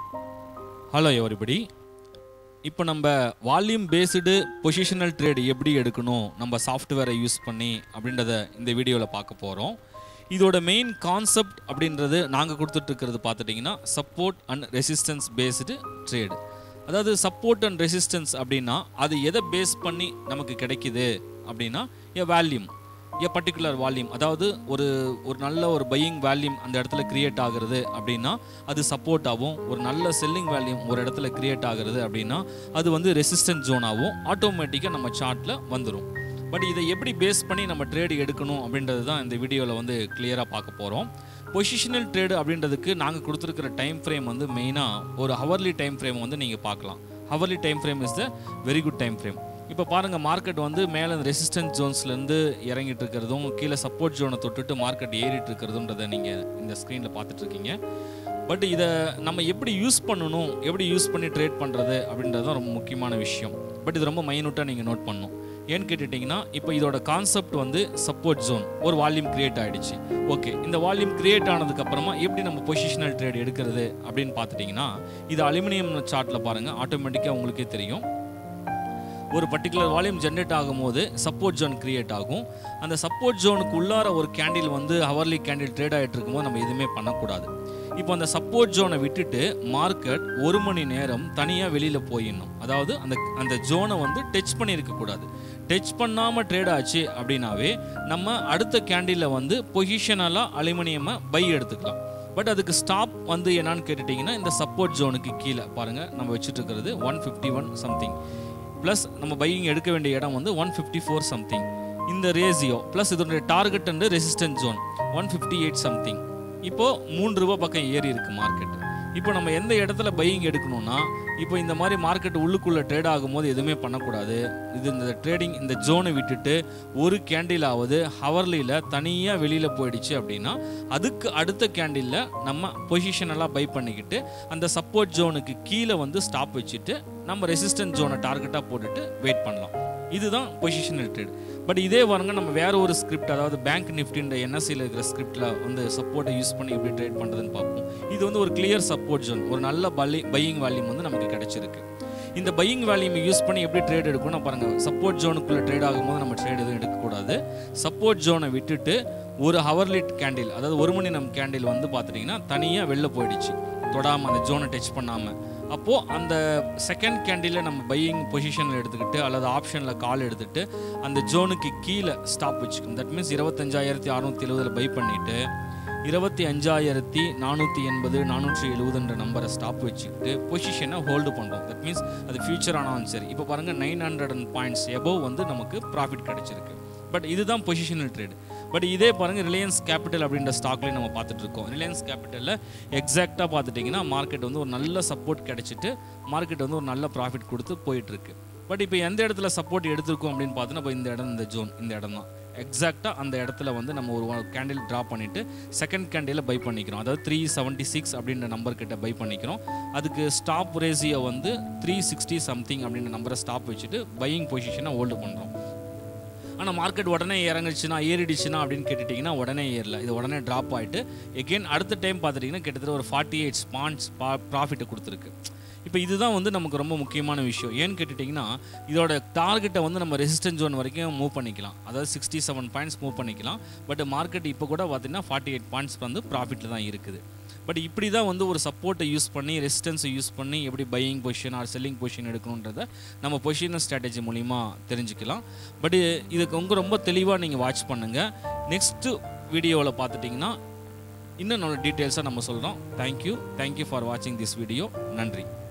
hello everybody இப்போ நம்ம volume based positional trade எப்படி எடுக்கணும் நம்ம சாஃப்ட்வேரை யூஸ் பண்ணி அப்படின்றத இந்த வீடியோவில் பார்க்க போகிறோம் இதோட மெயின் கான்செப்ட் அப்படின்றது நாங்கள் கொடுத்துட்ருக்கிறது பார்த்துட்டிங்கன்னா support and resistance based trade அதாவது சப்போர்ட் அண்ட் ரெசிஸ்டன்ஸ் அப்படின்னா அது எதை பேஸ் பண்ணி நமக்கு கிடைக்குது அப்படின்னா எ வேல்யூம் எ பர்டிகுலர் வால்யூம் அதாவது ஒரு ஒரு நல்ல ஒரு பையிங் வேல்யூம் அந்த இடத்துல கிரியேட் ஆகுறது அப்படின்னா அது சப்போர்ட் ஆகும் ஒரு நல்ல செல்லிங் வேல்யூம் ஒரு இடத்துல கிரியேட் ஆகுறது அப்படின்னா அது வந்து ரெசிஸ்டன்ட் ஜோனாகவும் ஆட்டோமேட்டிக்காக நம்ம சார்ட்டில் வந்துடும் பட் இதை எப்படி பேஸ் பண்ணி நம்ம ட்ரேடு எடுக்கணும் அப்படின்றது தான் இந்த வீடியோவில் வந்து கிளியராக பார்க்க போகிறோம் பொசிஷனல் ட்ரேடு அப்படின்றதுக்கு நாங்கள் கொடுத்துருக்கிற டைம் ஃப்ரேம் வந்து மெயினாக ஒரு ஹவர்லி டைம் ஃப்ரேம் வந்து நீங்கள் பார்க்கலாம் hourly time frame is the very good time frame இப்போ பாருங்கள் மார்க்கெட் வந்து மேலே ரெசிஸ்டன்ஸ் ஜோன்ஸ்லேருந்து இறங்கிட்டு இருக்கிறதும் கீழே சப்போர்ட் ஜோனை தொட்டுட்டு மார்க்கெட் ஏறிட்டு இருக்கிறதுன்றதை நீங்கள் இந்த ஸ்க்ரீனில் பார்த்துட்ருக்கீங்க பட் இதை நம்ம எப்படி யூஸ் பண்ணணும் எப்படி யூஸ் பண்ணி ட்ரேட் பண்ணுறது அப்படின்றது தான் ரொம்ப முக்கியமான விஷயம் பட் இது ரொம்ப மைனூட்டாக நீங்கள் நோட் பண்ணணும் ஏன்னு கேட்டுட்டிங்கன்னா இப்போ இதோட கான்செப்ட் வந்து சப்போர்ட் ஜோன் ஒரு வால்யூம் கிரியேட் ஆகிடுச்சு ஓகே இந்த வால்யூம் கிரியேட் ஆனதுக்கப்புறமா எப்படி நம்ம பொசிஷனல் ட்ரேட் எடுக்கிறது அப்படின்னு பார்த்துட்டிங்கன்னா இது அலுமினியம் சார்ட்டில் பாருங்கள் ஆட்டோமேட்டிக்காக உங்களுக்கே தெரியும் ஒரு பர்டிகுலர் வால்யூம் ஜென்ரேட் ஆகும்போது சப்போர்ட் ஜோன் கிரியேட் ஆகும் அந்த சப்போர்ட் ஜோனுக்கு உள்ளார ஒரு கேண்டில் வந்து ஹவர்லி கேண்டில் ட்ரேட் ஆகிட்டு இருக்கும்போது நம்ம எதுவுமே பண்ணக்கூடாது இப்போ அந்த சப்போர்ட் ஜோனை விட்டுட்டு மார்க்கெட் ஒரு மணி நேரம் தனியாக வெளியில் போயிடணும் அதாவது அந்த அந்த ஜோனை வந்து டச் பண்ணியிருக்கக்கூடாது டச் பண்ணாமல் ட்ரேட் ஆச்சு அப்படின்னாவே நம்ம அடுத்த கேண்டிலில் வந்து பொசிஷனலாக அலுமினியமை பை எடுத்துக்கலாம் பட் அதுக்கு ஸ்டாப் வந்து என்னன்னு கேட்டுட்டிங்கன்னா இந்த சப்போர்ட் ஜோனுக்கு கீழே பாருங்கள் நம்ம வச்சுட்டு இருக்கிறது one fifty one something plus நம்ம பையிங் எடுக்க வேண்டிய இடம் வந்து ஒன் ஃபிஃப்டி ஃபோர் சம்திங் இந்த ரேசியோ ப்ளஸ் இதனுடைய target and resistance zone one fifty eight something இப்போது மூன்று ரூபா பக்கம் ஏறி இருக்கு மார்க்கெட் இப்போ நம்ம எந்த இடத்துல பையிங் எடுக்கணும்னா இப்போ இந்த மாதிரி மார்க்கெட் உள்ளுக்குள்ளே ட்ரேட் ஆகும்போது எதுவுமே பண்ணக்கூடாது இது இந்த ட்ரேடிங் இந்த ஜோனை விட்டுட்டு ஒரு கேண்டிலாவது ஹவர்லியில் தனியாக வெளியில் போயிடுச்சு அப்படின்னா அதுக்கு அடுத்த கேண்டிலில் நம்ம பொசிஷனெல்லாம் பை பண்ணிக்கிட்டு அந்த சப்போர்ட் ஜோனுக்கு கீழே வந்து ஸ்டாப் வச்சுட்டு நம்ம ரெசிஸ்டன்ட் ஜோனை டார்கெட்டாக போட்டுட்டு வெயிட் பண்ணலாம் இதுதான் பொசிஷனல் ட்ரேட் பட் இதே வாருங்க நம்ம வேற ஒரு ஸ்கிரிப்ட் அதாவது பேங்க் நிஃப்டின்ற என்எஸ்சியில் இருக்கிற ஸ்கிரிப்டில் வந்து சப்போர்ட்டை யூஸ் பண்ணி எப்படி ட்ரேட் பண்ணுறதுன்னு பார்ப்போம் இது வந்து ஒரு கிளியர் சப்போர்ட் ஜோன் ஒரு நல்ல பலி பையிங் வேல்யூம் வந்து நமக்கு கிடைச்சிருக்கு இந்த பையிங் வேல்யூம் யூஸ் பண்ணி எப்படி ட்ரேட் எடுக்கணும் பாருங்கள் சப்போர்ட் ஜோனுக்குள்ளே ட்ரேட் ஆகும்போது நம்ம ட்ரேட் எதுவும் எடுக்கக்கூடாது சப்போர்ட் ஜோனை விட்டுட்டு ஒரு ஹவர்லிட் கேண்டில் அதாவது ஒரு மணி நேரம் கேண்டில் வந்து பார்த்துட்டிங்கன்னா தனியாக வெளில போயிடுச்சு தொடாமல் அந்த ஜோனை டச் பண்ணாமல் அப்போது அந்த செகண்ட் கேண்டில் நம்ம பையிங் பொசிஷனில் எடுத்துக்கிட்டு அல்லது ஆப்ஷனில் கால் எடுத்துகிட்டு அந்த ஜோனுக்கு கீழே ஸ்டாப் வச்சுக்கணும் தட் மீன்ஸ் இருபத்தஞ்சாயிரத்தி அறநூற்றி எழுபதில் பை பண்ணிவிட்டு இருபத்தி அஞ்சாயிரத்தி நானூற்றி எண்பது நானூற்றி எழுபதுன்ற நம்பரை ஸ்டாப் வச்சுக்கிட்டு பொசிஷனை ஹோல்டு பண்ணுறோம் தட் மீன்ஸ் அது ஃபியூச்சர் ஆனாலும் சரி இப்போ பாருங்கள் nine hundred and points above வந்து நமக்கு ப்ராஃபிட் கிடச்சிருக்கு பட் இதுதான் பொசிஷனல் ட்ரேட் பட் இதே பாருங்கள் ரிலையன்ஸ் கேபிட்டல் அப்படின்ற ஸ்டாக்லேயும் நம்ம பார்த்துட்டு இருக்கோம் ரிலையன்ஸ் கேபிட்டலில் எக்ஸாக்டாக பார்த்துட்டிங்கன்னா மார்க்கெட் வந்து ஒரு நல்ல சப்போர்ட் கிடச்சிட்டு மார்க்கெட் வந்து ஒரு நல்ல ப்ராஃபிட் கொடுத்து போயிட்டுருக்கு பட் இப்போ எந்த இடத்துல சப்போர்ட் எடுத்திருக்கோம் அப்படின்னு பார்த்தோன்னா இப்போ இந்த இடம் இந்த ஜோன் இந்த இடம் தான் எக்ஸாக்டாக அந்த இடத்துல வந்து நம்ம ஒரு கேண்டில் ட்ராப் பண்ணிவிட்டு செகண்ட் கேண்டில் பை பண்ணிக்கிறோம் அதாவது த்ரீ செவன்ட்டி சிக்ஸ் அப்படின்ற நம்பர் கிட்ட பை பண்ணிக்கிறோம் அதுக்கு ஸ்டாப் ரேசியோ வந்து த்ரீ சிக்ஸ்டி சம்திங் அப்படின்ற நம்பரை ஸ்டாப் வச்சுட்டு பையிங் பொசிஷனை ஹோல்டு பண்ணுறோம் ஆனால் மார்க்கெட் உடனே இறங்குச்சுன்னா ஏறிடுச்சுன்னா அப்படின்னு கேட்டுட்டிங்கன்னா உடனே ஏறல இது உடனே ட்ராப் ஆகிட்டு எகெயின் அடுத்த டைம் பார்த்துட்டிங்கன்னா கிட்டத்தட்ட ஒரு ஃபார்ட்டி எயிட் ஸ்பான்ஸ் பா ப்ராஃபிட்டை கொடுத்துருக்கு இப்போ இதுதான் வந்து நமக்கு ரொம்ப முக்கியமான விஷயம் ஏன்னு கேட்டுட்டிங்கன்னா இதோட டார்கெட்டை வந்து நம்ம ரெசிஸ்டன்ஸ் ஜோன் வரைக்கும் மூவ் பண்ணிக்கலாம் அதாவது சிக்ஸ்டி செவன் பாயிண்ட்ஸ் மூவ் பண்ணிக்கலாம் பட் மார்க்கெட் இப்போ கூட பார்த்திங்கன்னா ஃபார்ட்டி எயிட் பாயிண்ட்ஸ் வந்து ப்ராஃபிட்டில் தான் இருக்குது பட் இப்படி தான் வந்து ஒரு சப்போர்ட்டை யூஸ் பண்ணி ரெசிஸ்டன்ஸை யூஸ் பண்ணி எப்படி buying position or selling position எடுக்கணுன்றத நம்ம பொசிஷனல் ஸ்ட்ராட்டஜி மூலிமா தெரிஞ்சுக்கலாம் பட் இதுக்கு உங்க ரொம்ப தெளிவாக நீங்கள் வாட்ச் பண்ணுங்கள் நெக்ஸ்ட்டு வீடியோவில் பார்த்துட்டிங்கன்னா இன்னும் நல்ல டீட்டெயில்ஸாக நம்ம சொல்கிறோம் தேங்க்யூ தேங்க்யூ ஃபார் வாட்சிங் திஸ் வீடியோ நன்றி